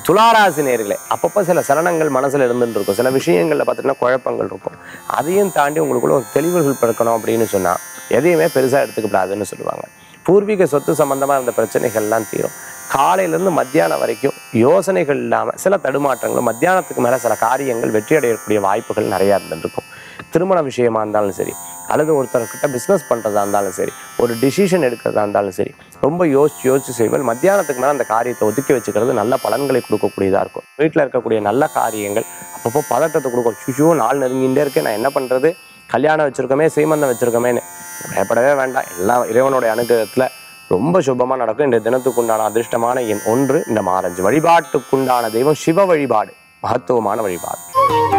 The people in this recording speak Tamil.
துளாராசி நேர்களே அப்பப்போ சில சலனங்கள் மனசில் இருந்துட்டு இருக்கும் சில விஷயங்களில் பார்த்தீங்கன்னா குழப்பங்கள் இருக்கும் அதையும் தாண்டி உங்களுக்குள்ள ஒரு தெளிவுகள் பிறக்கணும் அப்படின்னு சொன்னால் எதையுமே பெருசாக எடுத்துக்கப்படாதுன்னு சொல்லுவாங்க பூர்வீக சொத்து சம்பந்தமாக இருந்த பிரச்சனைகள்லாம் தீரும் காலையிலேருந்து மத்தியானம் வரைக்கும் யோசனைகள் இல்லாமல் சில தடுமாற்றங்களும் மத்தியானத்துக்கு மேலே சில காரியங்கள் வெற்றி அடையக்கூடிய வாய்ப்புகள் நிறையா இருந்துருக்கும் திருமண விஷயமா இருந்தாலும் சரி அல்லது ஒருத்தர்கிட்ட பிஸ்னஸ் பண்ணுறதா இருந்தாலும் சரி ஒரு டிசிஷன் எடுக்கிறதா இருந்தாலும் சரி ரொம்ப யோசிச்சு யோசிச்சு செய்வல் மத்தியானத்துக்கு மேலே அந்த காரியத்தை ஒதுக்கி வச்சுக்கிறது நல்ல பலன்களை கொடுக்கக்கூடியதாக இருக்கும் வீட்டில் இருக்கக்கூடிய நல்ல காரியங்கள் அப்பப்போ பதட்டத்தை கொடுக்கும் சுஷோ நாள் நெருங்கிட்டே இருக்கேன் நான் என்ன பண்ணுறது கல்யாணம் வச்சுருக்கோமே சீமந்தம் வச்சுருக்கோமேன்னு பயப்படவே வேண்டாம் எல்லாம் இறைவனுடைய அனுகிரகத்தில் ரொம்ப சுபமாக நடக்கும் இந்த தினத்துக்குண்டான அதிர்ஷ்டமான எண் ஒன்று இந்த மாரஞ்சு வழிபாட்டுக்குண்டான தெய்வம் சிவ வழிபாடு மகத்துவமான வழிபாடு